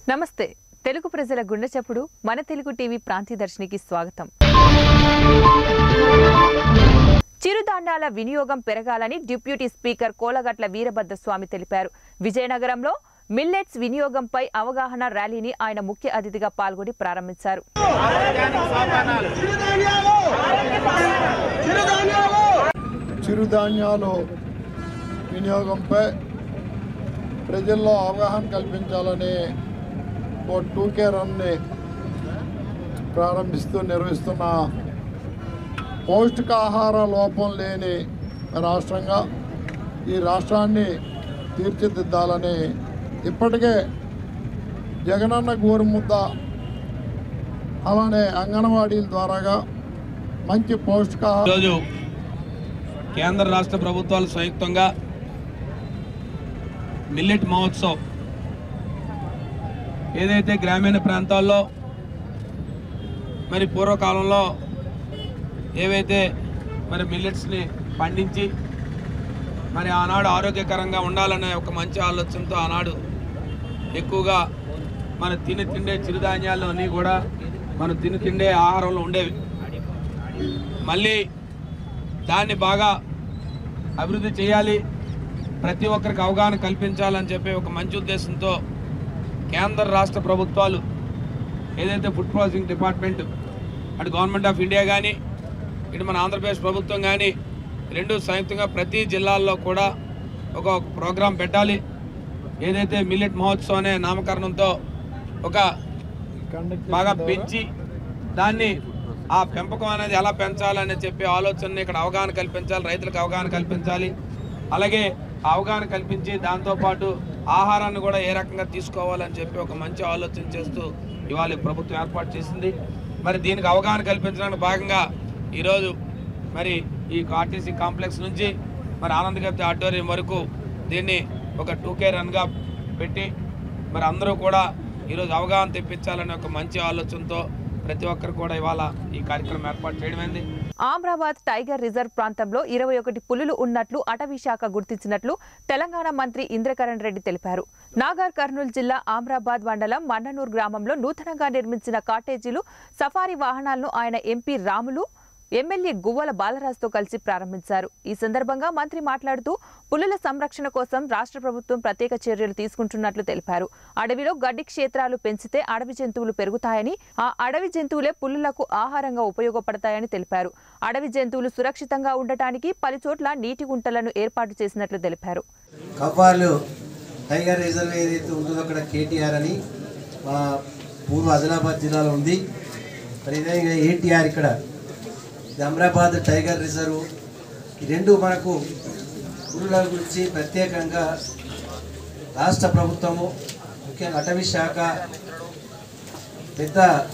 నమస్తే తెలుగు ప్రజల గుండె చప్పుడు మన తెలుగు టీవీ ప్రాంతీయదర్శినికి స్వాగతం చిరుధాన్యాల వినియోగం పెరగాలని డిప్యూటీ స్పీకర్ కోలగట్ల వీరభద్ర స్వామి తెలిపారు విజయనగరంలో మిల్లెట్స్ వినియోగంపై అవగాహన ర్యాలీని ఆయన ముఖ్య అతిథిగా పాల్గొని ప్రారంభించారు చిరుధాన్యాలు వినియోగంపై ప్రజల్లో అవగాహన కల్పించాలని ఓ టూకే రన్ని ప్రారంభిస్తూ నిర్వహిస్తున్న పౌష్టికాహార లోపం లేని రాష్ట్రంగా ఈ రాష్ట్రాన్ని తీర్చిదిద్దాలని ఇప్పటికే జగనన్న గోరుముద్ద అలానే అంగన్వాడీల ద్వారాగా మంచి పౌష్టికాహార ఈరోజు కేంద్ర రాష్ట్ర ప్రభుత్వాలు సంయుక్తంగా మిల్లెట్ మహోత్సవ్ ఏదైతే గ్రామీణ ప్రాంతాల్లో మరి పూర్వకాలంలో ఏవైతే మరి మిల్లెట్స్ని పండించి మరి ఆనాడు ఆరోగ్యకరంగా ఉండాలనే ఒక మంచి ఆలోచనతో ఆనాడు ఎక్కువగా మన తిని తిండే చిరుధాన్యాలు అన్నీ కూడా మనం తిని తిండే ఆహారంలో ఉండేవి మళ్ళీ దాన్ని బాగా అభివృద్ధి చేయాలి ప్రతి ఒక్కరికి అవగాహన కల్పించాలని చెప్పి ఒక మంచి ఉద్దేశంతో కేంద్ర రాష్ట్ర ప్రభుత్వాలు ఏదైతే ఫుడ్ ప్రాసెసింగ్ డిపార్ట్మెంట్ అటు గవర్నమెంట్ ఆఫ్ ఇండియా కానీ ఇటు మన ఆంధ్రప్రదేశ్ ప్రభుత్వం కానీ రెండు సంయుక్తంగా ప్రతి జిల్లాల్లో కూడా ఒక ప్రోగ్రాం పెట్టాలి ఏదైతే మిల్లెట్ మహోత్సవ్ అనే నామకరణంతో ఒక బాగా పెంచి దాన్ని ఆ పెంపకం అనేది ఎలా పెంచాలని చెప్పి ఆలోచనని ఇక్కడ అవగాహన కల్పించాలి రైతులకు అవగాహన కల్పించాలి అలాగే ఆ అవగాహన కల్పించి దాంతోపాటు ఆహారాన్ని కూడా ఏ రకంగా తీసుకోవాలని చెప్పి ఒక మంచి ఆలోచన చేస్తూ ఇవాళ ఈ ప్రభుత్వం ఏర్పాటు చేసింది మరి దీనికి అవగాహన కల్పించడానికి భాగంగా ఈరోజు మరి ఈ ఆర్టీసీ కాంప్లెక్స్ నుంచి మరి ఆనందగప్తి ఆడిటోరియం వరకు దీన్ని ఒక టూ కే రన్గా పెట్టి మరి అందరూ కూడా ఈరోజు అవగాహన తెప్పించాలనే ఒక మంచి ఆలోచనతో ప్రతి ఒక్కరు కూడా ఇవాళ ఈ కార్యక్రమం ఏర్పాటు చేయడమైంది ఆమ్రాబాద్ టైగర్ రిజర్వ్ ప్రాంతంలో ఇరవై ఒకటి పులులు ఉన్నట్లు అటవీ శాఖ గుర్తించినట్లు తెలంగాణ మంత్రి ఇంద్రకరణ్ రెడ్డి తెలిపారు నాగర్ కర్నూలు జిల్లా ఆమ్రాబాద్ మండలం మన్ననూరు గ్రామంలో నూతనంగా నిర్మించిన కాటేజీలు సఫారీ వాహనాలను ఆయన ఎంపీ రాములు ఎమ్మెల్యే గువ్వల బాలరాజుతో కలిసి ప్రారంభించారు ఈ సందర్భంగా మంత్రి మాట్లాడుతూ పులుల సంరక్షణ కోసం రాష్ట్ర ప్రభుత్వం ప్రత్యేక చర్యలు తీసుకుంటున్నట్లు తెలిపారు అడవిలో గడ్డి క్షేత్రాలు పెంచితే అడవి జంతువులు పెరుగుతాయని ఆ అడవి జంతువులే పులులకు ఆహారంగా ఉపయోగపడతాయని తెలిపారు అడవి జంతువులు సురక్షితంగా ఉండటానికి పలుచోట్ల నీటి గుంటలను ఏర్పాటు చేసినట్లు తెలిపారు కవ్వాలు టైగర్ రిజర్వ్ ఏదైతే ఉంటుందో అక్కడ కేటీఆర్ అని మా పూర్వ ఆదిలాబాద్ జిల్లాలో ఉంది మరి ఇదే ఏటీఆర్ ఇక్కడ ఇది అమరాబాద్ టైగర్ రిజర్వ్ ఈ రెండు మనకు పులుల గురించి ప్రత్యేకంగా రాష్ట్ర ప్రభుత్వము ముఖ్యంగా అటవీ శాఖ పెద్ద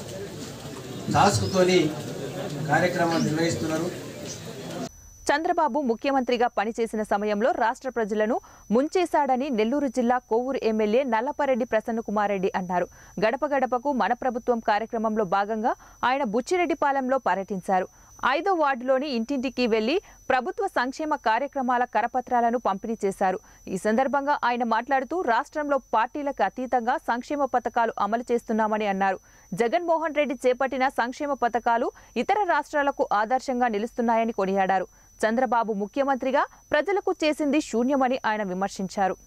టాస్క్తోని కార్యక్రమాలు నిర్వహిస్తున్నారు చంద్రబాబు ముఖ్యమంత్రిగా పనిచేసిన సమయంలో రాష్ట్ర ప్రజలను ముంచేశాడని నెల్లూరు జిల్లా కోవూరు ఎమ్మెల్యే నల్లపరెడ్డి ప్రసన్నకుమార్ రెడ్డి అన్నారు గడప గడపకు మన ప్రభుత్వం కార్యక్రమంలో భాగంగా ఆయన బుచ్చిరెడ్డిపాలెంలో పర్యటించారు ఐదో వార్డులోని ఇంటింటికి వెళ్లి ప్రభుత్వ సంక్షేమ కార్యక్రమాల కరపత్రాలను పంపిణీ చేశారు ఈ సందర్భంగా ఆయన మాట్లాడుతూ రాష్ట్రంలో పార్టీలకు అతీతంగా సంక్షేమ పథకాలు అమలు చేస్తున్నామని అన్నారు జగన్మోహన్ రెడ్డి చేపట్టిన సంక్షేమ పథకాలు ఇతర రాష్ట్రాలకు ఆదర్శంగా నిలుస్తున్నాయని కొనియాడారు చంద్రబాబు ముఖ్యమంత్రిగా ప్రజలకు చేసింది శూన్యమని ఆయన విమర్శించారు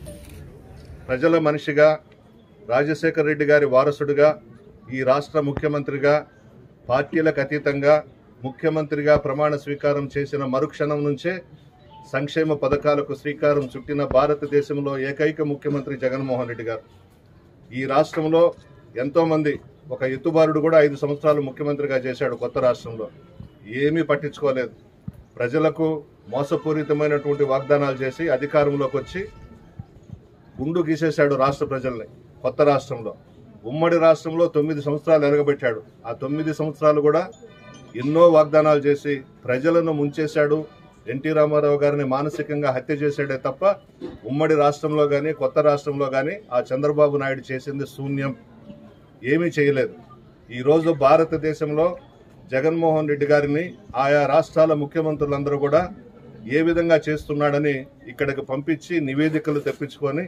ప్రజల మనిషిగా రాజశేఖర రెడ్డి గారి వారసుడిగా ఈ రాష్ట్ర ముఖ్యమంత్రిగా పార్టీలకు అతీతంగా ముఖ్యమంత్రిగా ప్రమాణ స్వీకారం చేసిన మరుక్షణం నుంచే సంక్షేమ పథకాలకు శ్రీకారం చుట్టిన భారతదేశంలో ఏకైక ముఖ్యమంత్రి జగన్మోహన్ రెడ్డి గారు ఈ రాష్ట్రంలో ఎంతోమంది ఒక ఎత్తుబారుడు కూడా ఐదు సంవత్సరాలు ముఖ్యమంత్రిగా చేశాడు కొత్త రాష్ట్రంలో ఏమీ పట్టించుకోలేదు ప్రజలకు మోసపూరితమైనటువంటి వాగ్దానాలు చేసి అధికారంలోకి వచ్చి గుండు గీసేశాడు రాష్ట్ర ప్రజల్ని కొత్త రాష్ట్రంలో ఉమ్మడి రాష్ట్రంలో తొమ్మిది సంవత్సరాలు ఎరగబెట్టాడు ఆ తొమ్మిది సంవత్సరాలు కూడా ఎన్నో వాగ్దానాలు చేసి ప్రజలను ముంచేశాడు ఎన్టీ రామారావు గారిని మానసికంగా హత్య చేశాడే తప్ప ఉమ్మడి రాష్ట్రంలో కానీ కొత్త రాష్ట్రంలో కానీ ఆ చంద్రబాబు నాయుడు చేసింది శూన్యం ఏమీ చేయలేదు ఈరోజు భారతదేశంలో జగన్మోహన్ రెడ్డి గారిని ఆయా రాష్ట్రాల ముఖ్యమంత్రులందరూ కూడా ఏ విధంగా చేస్తున్నాడని ఇక్కడికి పంపించి నివేదికలు తెప్పించుకొని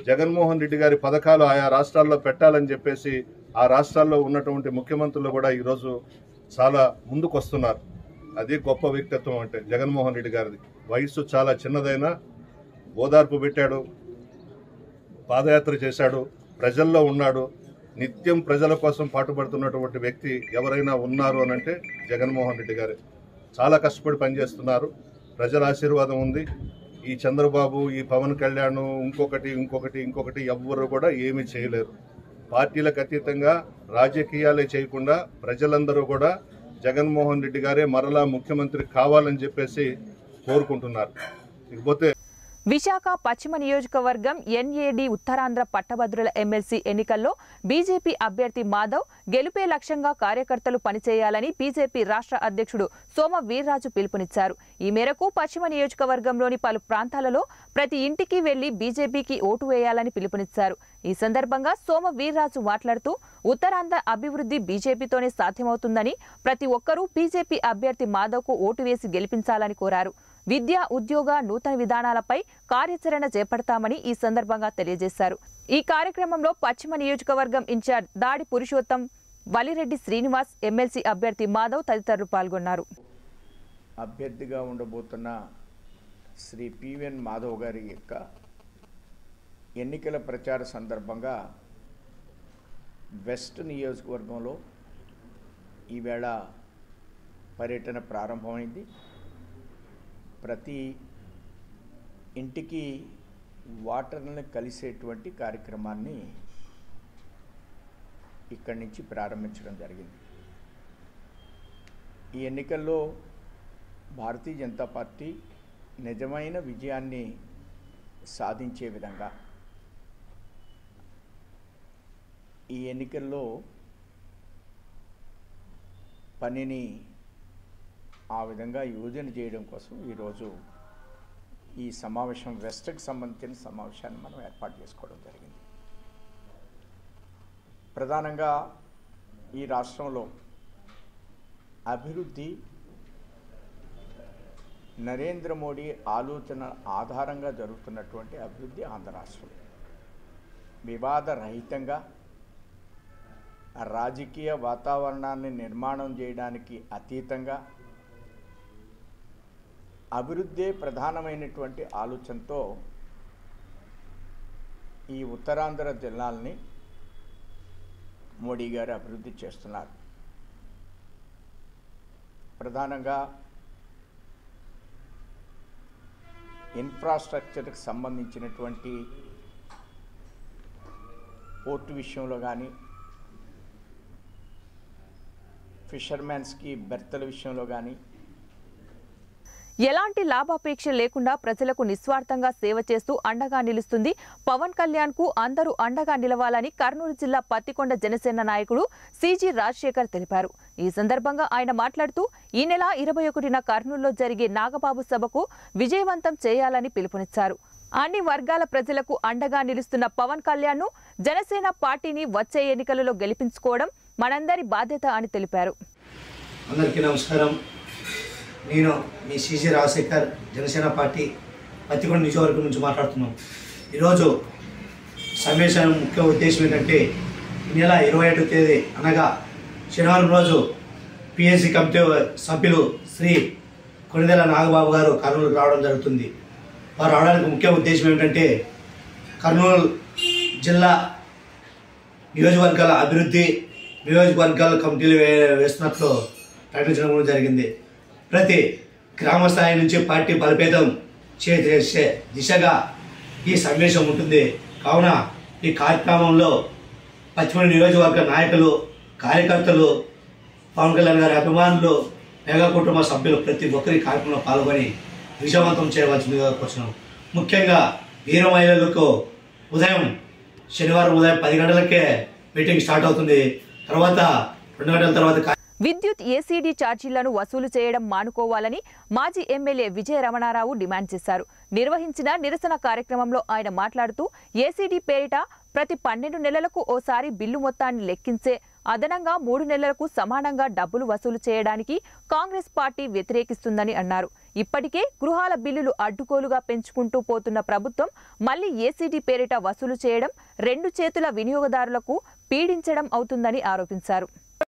జగన్మోహన్ రెడ్డి గారి పథకాలు ఆయా రాష్ట్రాల్లో పెట్టాలని చెప్పేసి ఆ రాష్ట్రాల్లో ఉన్నటువంటి ముఖ్యమంత్రులు కూడా ఈరోజు చాలా ముందుకు వస్తున్నారు అది గొప్ప వ్యక్తిత్వం అంటే జగన్మోహన్ రెడ్డి గారిది వయస్సు చాలా చిన్నదైనా ఓదార్పు పెట్టాడు పాదయాత్ర చేశాడు ప్రజల్లో ఉన్నాడు నిత్యం ప్రజల కోసం పాటుపడుతున్నటువంటి వ్యక్తి ఎవరైనా ఉన్నారు అని అంటే జగన్మోహన్ రెడ్డి గారే చాలా కష్టపడి పనిచేస్తున్నారు ప్రజల ఆశీర్వాదం ఉంది ఈ చంద్రబాబు ఈ పవన్ కళ్యాణ్ ఇంకొకటి ఇంకొకటి ఇంకొకటి ఎవ్వరు కూడా ఏమీ చేయలేరు పార్టీలకు అతీతంగా రాజకీయాలే చేయకుండా ప్రజలందరూ కూడా జగన్మోహన్ రెడ్డి గారే మరలా ముఖ్యమంత్రి కావాలని చెప్పేసి కోరుకుంటున్నారు ఇకపోతే విశాఖ పశ్చిమ నియోజకవర్గం ఎన్ఏడి ఉత్తరాంధ్ర పట్టభద్రుల ఎమ్మెల్సీ ఎన్నికల్లో బీజేపీ అభ్యర్థి మాధవ్ గెలుపే లక్ష్యంగా కార్యకర్తలు పనిచేయాలని బీజేపీ రాష్ట్ర అధ్యక్షుడు సోమ వీర్రాజు పిలుపునిచ్చారు ఈ మేరకు పశ్చిమ నియోజకవర్గంలోని పలు ప్రాంతాలలో ప్రతి ఇంటికి వెళ్లి బీజేపీకి ఓటు వేయాలని పిలుపునిచ్చారు ఈ సందర్భంగా సోమ వీర్రాజు మాట్లాడుతూ ఉత్తరాంధ్ర అభివృద్ధి బీజేపీతోనే సాధ్యమవుతుందని ప్రతి ఒక్కరూ బీజేపీ అభ్యర్థి మాధవ్కు ఓటు వేసి గెలిపించాలని కోరారు విద్య ఉద్యోగ నూతన విధానాలపై కార్యాచరణ చేపడతామని ఈ సందర్భంగా తెలియజేశారు ఈ కార్యక్రమంలో పశ్చిమ నియోజకవర్గం ఇన్ఛార్జ్ దాడి పురుషోత్తం వలిరెడ్డి శ్రీనివాస్ ఎమ్మెల్సీ అభ్యర్థి మాధవ్ తదితరులు పాల్గొన్నారు అభ్యర్థిగా ఉండబోతున్న శ్రీ పివిఎన్ మాధవ్ గారి యొక్క ఎన్నికల ప్రచార సందర్భంగా వెస్ట్ నియోజకవర్గంలో ఈవేళ పర్యటన ప్రారంభమైంది ప్రతి ఇంటికి వాటర్ని కలిసేటువంటి కార్యక్రమాన్ని ఇక్కడి నుంచి ప్రారంభించడం జరిగింది ఈ ఎన్నికల్లో భారతీయ జనతా పార్టీ నిజమైన విజయాన్ని సాధించే విధంగా ఈ ఎన్నికల్లో పనిని ఆ విధంగా యోజన చేయడం కోసం ఈరోజు ఈ సమావేశం వెస్ట్కి సంబంధించిన సమావేశాన్ని మనం ఏర్పాటు చేసుకోవడం జరిగింది ప్రధానంగా ఈ రాష్ట్రంలో అభివృద్ధి నరేంద్ర మోడీ ఆలోచన ఆధారంగా జరుగుతున్నటువంటి అభివృద్ధి ఆంధ్ర రాష్ట్రం వివాద రహితంగా రాజకీయ వాతావరణాన్ని నిర్మాణం చేయడానికి అతీతంగా అభివృద్ధే ప్రధానమైనటువంటి ఆలోచనతో ఈ ఉత్తరాంధ్ర జిల్లాల్ని మోడీ గారు అభివృద్ధి చేస్తున్నారు ప్రధానంగా ఇన్ఫ్రాస్ట్రక్చర్కి సంబంధించినటువంటి పోర్టు విషయంలో కానీ ఫిషర్మెన్స్కి బెర్తల విషయంలో కానీ ఎలాంటి లాభాపేక్ష లేకుండా ప్రజలకు నిస్వార్థంగా సేవ చేస్తూ అండగా నిలుస్తుంది పవన్ కళ్యాణ్ కు అందరూ అండగా నిలవాలని కర్నూలు జిల్లా పత్తికొండ జనసేన నాయకుడు సిజి రాజశేఖర్ తెలిపారు ఈ సందర్భంగా ఆయన మాట్లాడుతూ ఈ నెల ఇరవై ఒకటిన కర్నూలులో జరిగే నాగబాబు సభకు విజయవంతం చేయాలని పిలుపునిచ్చారు అన్ని వర్గాల ప్రజలకు అండగా నిలుస్తున్న పవన్ కళ్యాణ్ ను జనసేన పార్టీని వచ్చే ఎన్నికలలో గెలిపించుకోవడం మనందరి బాధ్యత అని తెలిపారు అందరికీ నమస్కారం నేను మీ సిసి రాజశేఖర్ జనసేన పార్టీ పత్తికొండ నియోజకవర్గం నుంచి మాట్లాడుతున్నాం ఈరోజు సమావేశం ముఖ్య ఉద్దేశం ఏంటంటే ఈ నెల ఇరవై ఏడవ తేదీ అనగా శనివారం రోజు పిఎస్సి కమిటీ సభ్యులు శ్రీ కొనిదెల నాగబాబు గారు కర్నూలుకు రావడం జరుగుతుంది వారు రావడానికి ముఖ్య ఉద్దేశం ఏమిటంటే కర్నూలు జిల్లా నియోజకవర్గాల అభివృద్ధి నియోజకవర్గాల కమిటీలు వే- వేస్తున్నట్లు ప్రకటించడం కూడా జరిగింది ప్రతి గ్రామ స్థాయి నుంచి పార్టీ బలోపేతం చే- చేసే దిశగా ఈ సమావేశం ఉంటుంది కావున ఈ కార్యక్రమంలో పశ్చిమ నియోజకవర్గ నాయకులు కార్యకర్తలు పవన్ కళ్యాణ్ గారి అభిమానులు మెగా కుటుంబ సభ్యులు ప్రతి ఒక్కరి కార్యక్రమంలో పాల్గొని విజయవంతం చేయవలసిందిగా కోరుతున్నాం ముఖ్యంగా వీర మహిళలకు ఉదయం శనివారం ఉదయం పది గంటలకే మీటింగ్ స్టార్ట్ అవుతుంది తర్వాత రెండు గంటల తర్వాత కా- విద్యుత్ ఏసీడీ ఛార్జీలను వసూలు చేయడం మానుకోవాలని మాజీ ఎమ్మెల్యే విజయ రమణారావు డిమాండ్ చేశారు నిర్వహించిన నిరసన కార్యక్రమంలో ఆయన మాట్లాడుతూ ఏసీడీ పేరిట ప్రతి పన్నెండు నెలలకు ఓసారి బిల్లు మొత్తాన్ని లెక్కించే అదనంగా మూడు నెలలకు సమానంగా డబ్బులు వసూలు చేయడానికి కాంగ్రెస్ పార్టీ వ్యతిరేకిస్తుందని అన్నారు ఇప్పటికే గృహాల బిల్లులు అడ్డుకోలుగా పెంచుకుంటూ పోతున్న ప్రభుత్వం మళ్లీ ఏసీడీ పేరిట వసూలు చేయడం రెండు చేతుల వినియోగదారులకు పీడించడం అవుతుందని ఆరోపించారు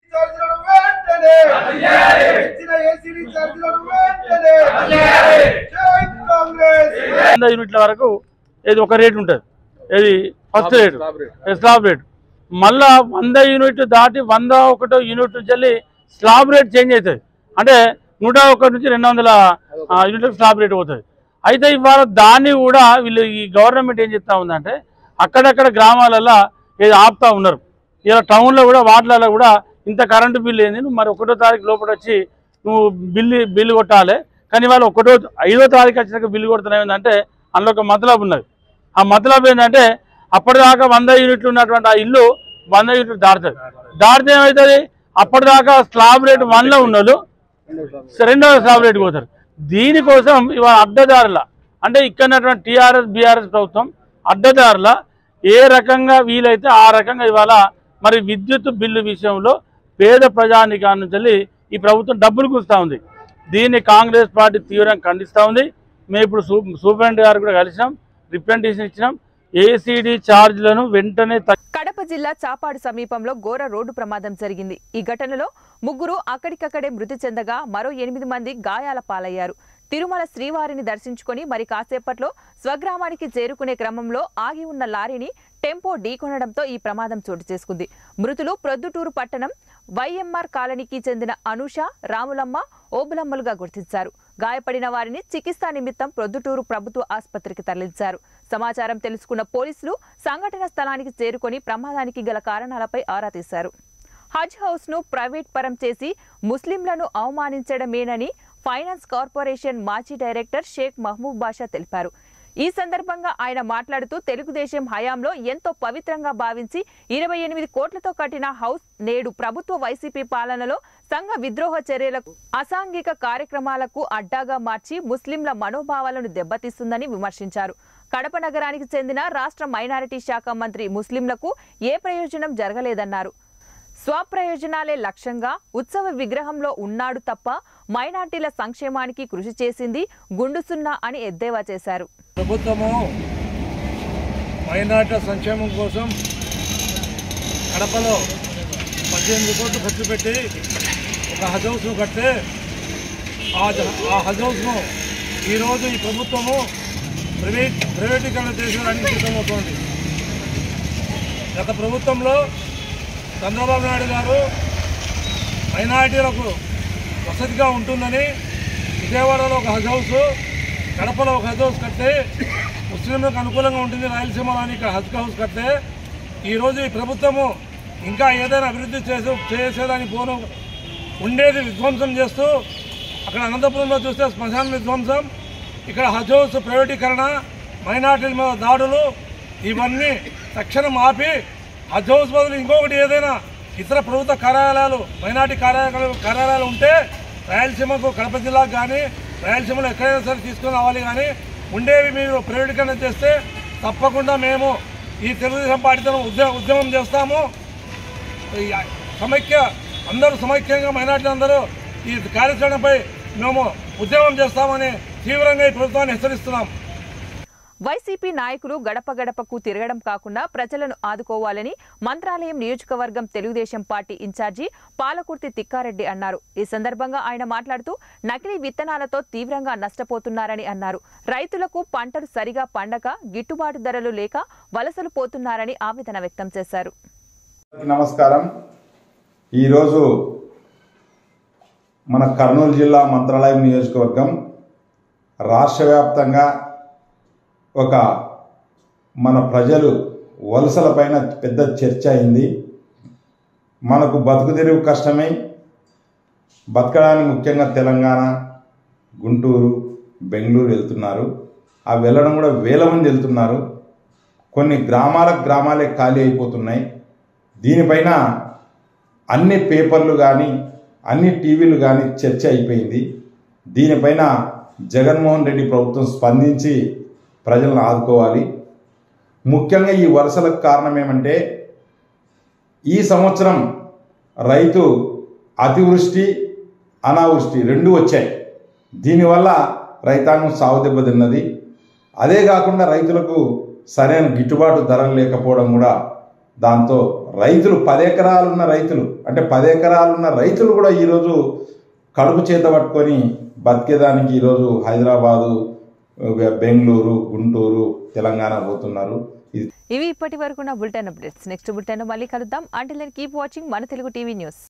వంద యూనిట్ల వరకు ఇది ఒక రేట్ ఉంటుంది ఇది ఫస్ట్ రేట్ స్లాబ్ రేట్ మళ్ళా వంద యూనిట్ దాటి వంద ఒకటో యూనిట్ నుంచి వెళ్ళి స్లాబ్ రేట్ చేంజ్ అవుతుంది అంటే నూట ఒకటి నుంచి రెండు వందల యూనిట్ స్లాబ్ రేట్ పోతుంది అయితే ఇవాళ దాన్ని కూడా వీళ్ళు ఈ గవర్నమెంట్ ఏం చెప్తా ఉందంటే అక్కడక్కడ గ్రామాలలో ఏది ఆపుతా ఉన్నారు ఇలా టౌన్లో కూడా వార్డులలో కూడా ఇంత కరెంటు బిల్లు ఏంది నువ్వు మరి ఒకటో తారీఖు లోపల వచ్చి నువ్వు బిల్లు బిల్లు కొట్టాలి కానీ వాళ్ళు ఒకటో ఐదో తారీఖు వచ్చినాక బిల్లు కొడుతున్నాయి ఏంటంటే అందులో ఒక మతలబు ఉన్నది ఆ మతలబు ఏంటంటే అప్పటిదాకా వంద యూనిట్లు ఉన్నటువంటి ఆ ఇల్లు వంద యూనిట్లు దాటుతుంది దాటితే ఏమవుతుంది అప్పటిదాకా స్లాబ్ రేట్ వన్లో ఉన్నోళ్ళు రెండవ స్లాబ్ రేట్ పోతారు దీనికోసం ఇవాళ అడ్డదారుల అంటే ఇక్కడ టీఆర్ఎస్ బీఆర్ఎస్ ప్రభుత్వం అడ్డదారుల ఏ రకంగా వీలైతే ఆ రకంగా ఇవాళ మరి విద్యుత్ బిల్లు విషయంలో పేద ప్రజానికాన్ని నుంచి వెళ్ళి ఈ ప్రభుత్వం డబ్బులు కూస్తూ ఉంది దీన్ని కాంగ్రెస్ పార్టీ తీవ్రంగా ఖండిస్తూ ఉంది మేము ఇప్పుడు సూ సూపరింటెండెంట్ గారు కూడా కలిసినాం రిప్రజెంటేషన్ ఇచ్చినాం ఏసీడీ ఛార్జీలను వెంటనే తగ్గి కడప జిల్లా చాపాడు సమీపంలో ఘోర రోడ్డు ప్రమాదం జరిగింది ఈ ఘటనలో ముగ్గురు అక్కడికక్కడే మృతి చెందగా మరో ఎనిమిది మంది గాయాల పాలయ్యారు తిరుమల శ్రీవారిని దర్శించుకొని మరి కాసేపట్లో స్వగ్రామానికి చేరుకునే క్రమంలో ఆగి ఉన్న లారీని టెంపో ఢీకొనడంతో ఈ ప్రమాదం చోటు చేసుకుంది మృతులు ప్రొద్దుటూరు పట్టణం వైఎంఆర్ కాలనీకి చెందిన అనూష రాములమ్మ ఓబులమ్మలుగా గుర్తించారు గాయపడిన వారిని చికిత్సా నిమిత్తం ప్రొద్దుటూరు ప్రభుత్వ ఆసుపత్రికి తరలించారు సమాచారం తెలుసుకున్న పోలీసులు సంఘటన స్థలానికి చేరుకొని ప్రమాదానికి గల కారణాలపై ఆరా తీశారు హజ్ హౌస్ ను ప్రైవేట్ పరం చేసి ముస్లింలను అవమానించడమేనని ఫైనాన్స్ కార్పొరేషన్ మాజీ డైరెక్టర్ షేక్ మహబూబ్ బాషా తెలిపారు ఈ సందర్భంగా ఆయన మాట్లాడుతూ తెలుగుదేశం హయాంలో ఎంతో పవిత్రంగా భావించి ఇరవై ఎనిమిది కోట్లతో కట్టిన హౌస్ నేడు ప్రభుత్వ వైసీపీ పాలనలో సంఘ విద్రోహ చర్యలకు అసాంఘిక కార్యక్రమాలకు అడ్డాగా మార్చి ముస్లింల మనోభావాలను దెబ్బతీస్తుందని విమర్శించారు కడప నగరానికి చెందిన రాష్ట్ర మైనారిటీ శాఖ మంత్రి ముస్లింలకు ఏ ప్రయోజనం జరగలేదన్నారు స్వప్రయోజనాలే లక్ష్యంగా ఉత్సవ విగ్రహంలో ఉన్నాడు తప్ప మైనార్టీల సంక్షేమానికి కృషి చేసింది గుండు సున్నా అని ఎద్దేవా చేశారు ప్రభుత్వము మైనార్టీ సంక్షేమం కోసం కడపలో పద్దెనిమిది కోట్లు ఖర్చు పెట్టి ఒక హజ్ హౌస్ను కడితే ఆ జ- ఆ హజ్ హౌస్ను ఈరోజు ఈ ప్రభుత్వము ప్రైవేట్ ప్రైవేటీకరణ చేసేదానికి సిద్ధమవుతోంది గత ప్రభుత్వంలో చంద్రబాబు నాయుడు గారు మైనారిటీలకు వసతిగా ఉంటుందని విజయవాడలో ఒక హజ్ హౌస్ కడపలో ఒక హజ్ హౌస్ కడితే ముస్లింలకు అనుకూలంగా ఉంటుంది రాయలసీమలో అని ఇక్కడ హజ్ హౌస్ కడితే ఈరోజు ఈ ప్రభుత్వము ఇంకా ఏదైనా అభివృద్ధి చేసే చేసేదానికి పోను ఉండేది విధ్వంసం చేస్తూ అక్కడ అనంతపురంలో చూస్తే శ్మశాన విధ్వంసం ఇక్కడ హజ్ హౌస్ ప్రైవేటీకరణ మైనార్టీల మీద దాడులు ఇవన్నీ తక్షణం ఆపి హజ్ హౌస్ బదులు ఇంకొకటి ఏదైనా ఇతర ప్రభుత్వ కార్యాలయాలు మైనార్టీ కార్యాలయాలు కార్యాలయాలు ఉంటే రాయలసీమకు కడప జిల్లాకు కానీ రాయలసీమలో ఎక్కడైనా సరే తీసుకొని రావాలి కానీ ఉండేవి మీరు ప్రైవేటీకరణ చేస్తే తప్పకుండా మేము ఈ తెలుగుదేశం పార్టీతో ఉద్యమ ఉద్యమం చేస్తాము ఈ సమైక్య అందరూ సమైక్యంగా మైనార్టీ అందరూ ఈ కార్యాచరణపై మేము ఉద్యమం చేస్తామని తీవ్రంగా ఈ ప్రభుత్వాన్ని హెచ్చరిస్తున్నాం వైసీపీ నాయకులు గడప గడపకు తిరగడం కాకుండా ప్రజలను ఆదుకోవాలని మంత్రాలయం నియోజకవర్గం తెలుగుదేశం పార్టీ ఇన్ఛార్జి పాలకుర్తి తిక్కారెడ్డి అన్నారు ఈ సందర్భంగా ఆయన మాట్లాడుతూ నకిలీ విత్తనాలతో తీవ్రంగా నష్టపోతున్నారని అన్నారు రైతులకు పంటలు సరిగా పండక గిట్టుబాటు ధరలు లేక వలసలు పోతున్నారని ఆవేదన వ్యక్తం చేశారు నమస్కారం ఈరోజు మన కర్నూలు జిల్లా మంత్రాలయం నియోజకవర్గం రాష్ట్ర వ్యాప్తంగా ఒక మన ప్రజలు వలసలపైన పెద్ద చర్చ అయింది మనకు బతుకు తెరువు కష్టమై బతకడానికి ముఖ్యంగా తెలంగాణ గుంటూరు బెంగళూరు వెళ్తున్నారు ఆ వెళ్ళడం కూడా వేల మంది వెళ్తున్నారు కొన్ని గ్రామాలకు గ్రామాలే ఖాళీ అయిపోతున్నాయి దీనిపైన అన్ని పేపర్లు కానీ అన్ని టీవీలు కానీ చర్చ అయిపోయింది దీనిపైన జగన్మోహన్ రెడ్డి ప్రభుత్వం స్పందించి ప్రజలను ఆదుకోవాలి ముఖ్యంగా ఈ వరుసలకు కారణం ఏమంటే ఈ సంవత్సరం రైతు అతివృష్టి అనావృష్టి రెండు వచ్చాయి దీనివల్ల రైతాంగం సాగు దెబ్బతిన్నది అదే కాకుండా రైతులకు సరైన గిట్టుబాటు ధరలు లేకపోవడం కూడా దాంతో రైతులు పది ఎకరాలున్న రైతులు అంటే పది ఎకరాలున్న రైతులు కూడా ఈరోజు కడుపు చేత పట్టుకొని బతికేదానికి ఈరోజు హైదరాబాదు బెంగళూరు గుంటూరు తెలంగాణ పోతున్నారు ఇది ఇవి ఇప్పటి వరకు నా బులెటిన్ అప్డేట్స్ నెక్స్ట్ బులెటిన్ మళ్ళీ కలుద్దాం అంటే కీప్ వాచింగ్ మన తెలుగు టీవీ న్యూస్